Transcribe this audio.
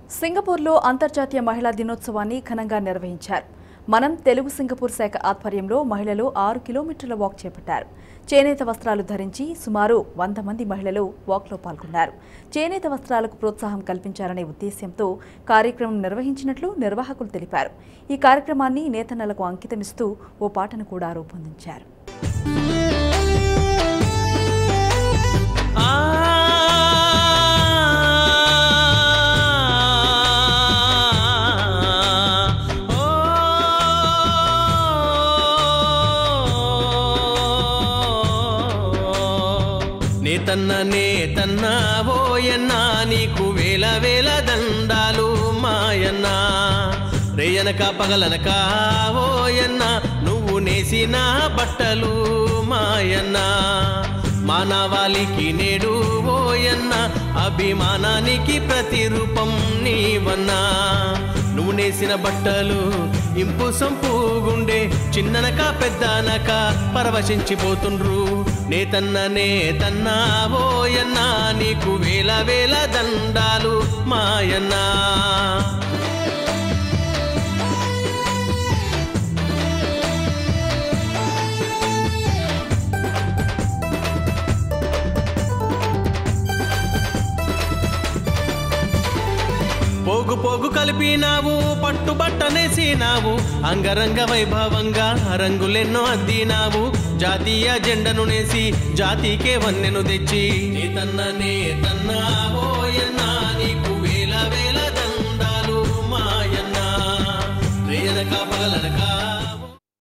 సింగపూర్లో అంతర్జాతీయ మహిళా దినోత్సవాన్ని ఘనంగా నిర్వహించారు మనం తెలుగు సింగపూర్ శాఖ ఆధ్వర్యంలో మహిళలు ఆరు కిలోమీటర్ల వాక్ చేపట్టారు చేనేత వస్త్రాలు ధరించి సుమారు వంద మంది మహిళలు వాక్లో పాల్గొన్నారు చేనేత వస్త్రాలకు ప్రోత్సాహం కల్పించాలనే ఉద్దేశ్యంతో కార్యక్రమం నిర్వహించినట్లు నిర్వాహకులు తెలిపారు ఈ కార్యక్రమాన్ని నేతన్నలకు అంకితమిస్తూ ఓ పాటను కూడా రూపొందించారు ఆ ఓ నేతన్న నేతన్న ఓయన్న నీకు వేల వేల దండాలు మాయన్న రేయనక పగలనక ఓయన్న నువ్వు నేసిన బట్టలు మాయన్న మానవాళికి నేడు ఓయన్న అభిమానానికి ప్రతిరూపం నీవన్నా నువ్వు నేసిన బట్టలు ఇంపు సంపుగుండే చిన్ననక పెద్దనక పరవశించిపోతుండ్రు నేతన్న నేతన్న ఓయన్న నీకు వేల వేల దండాలు మాయన్నా పోగు పోగు కలిపినావు పట్టుబట్టనేసినావు అంగరంగ వైభవంగా రంగులెన్నో అద్దినావు జాతీయ జెండను నేసి జాతికే వన్నెను తెచ్చి నేతన్న నేతన్న ఓయన్న నీకు